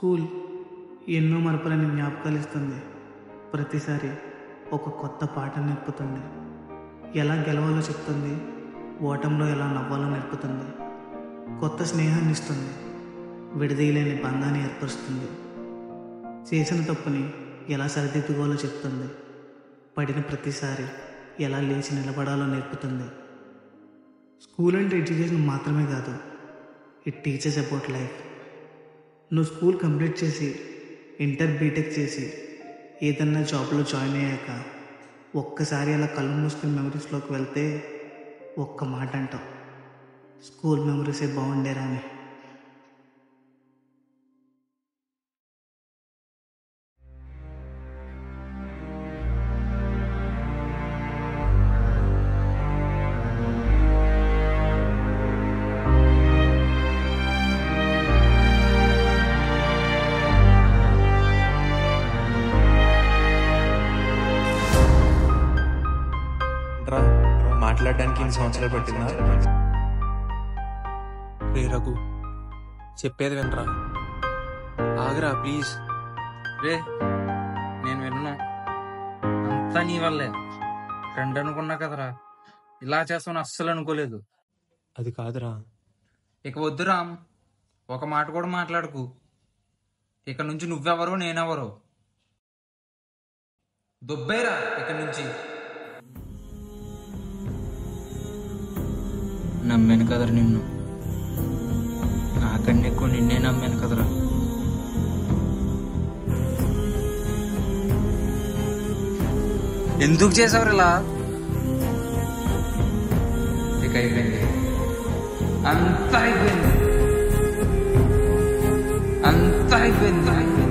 school ఎన్నో మరపులని జ్ఞాపకాలు ఇస్తుంది ప్రతిసారి ఒక కొత్త పాట నేర్పుతుంది ఎలా గెలవాలో చెప్తుంది ఓటంలో ఎలా నవ్వాలో నేర్పుతుంది కొత్త స్నేహాన్ని ఇస్తుంది విడదీయలేని బంధాన్ని ఏర్పరుస్తుంది చేసిన తప్పుని ఎలా సరిదిద్దుకోవాలో చెప్తుంది పడిన ప్రతిసారి ఎలా లేచి నిలబడాలో నేర్పుతుంది స్కూల్ అంటే ఎడ్యుకేషన్ మాత్రమే కాదు ఇట్ టీచర్స్ అబౌట్ లైఫ్ నువ్వు స్కూల్ కంప్లీట్ చేసి ఇంటర్ బీటెక్ చేసి ఏదన్నా జాబ్లో జాయిన్ అయ్యాక ఒక్కసారి అలా కళ్ళు మూసుకుని మెమరీస్లోకి వెళ్తే ఒక్క మాట అంటావు స్కూల్ మెమరీసే బాగుండేరా అని రా మాట్లాడడానికి ఇన్ని సంవత్సరాలు పట్టిందా రే రఘు చెప్పేది వినరా ఆగరా ప్లీజ్ రే నేను విన్నా అంతా నీ వల్లే ఫ్రెండ్ అనుకున్నా కదరా ఇలా చేస్తాను అస్సలు అనుకోలేదు అది కాదురా ఇక వద్దు రామ్ ఒక మాట కూడా మాట్లాడకు ఇక నుంచి నువ్వెవరో నేనెవరో దుబ్బేరా ఇక నుంచి నమ్మాను కదరా నిన్ను నాకన్నా ఎక్కువ నిన్నే నమ్మాను కదరా ఎందుకు చేసావు ఇలా ఇక అయిపోయింది అంతా అయిపోయింది అంతా అయిపోయింది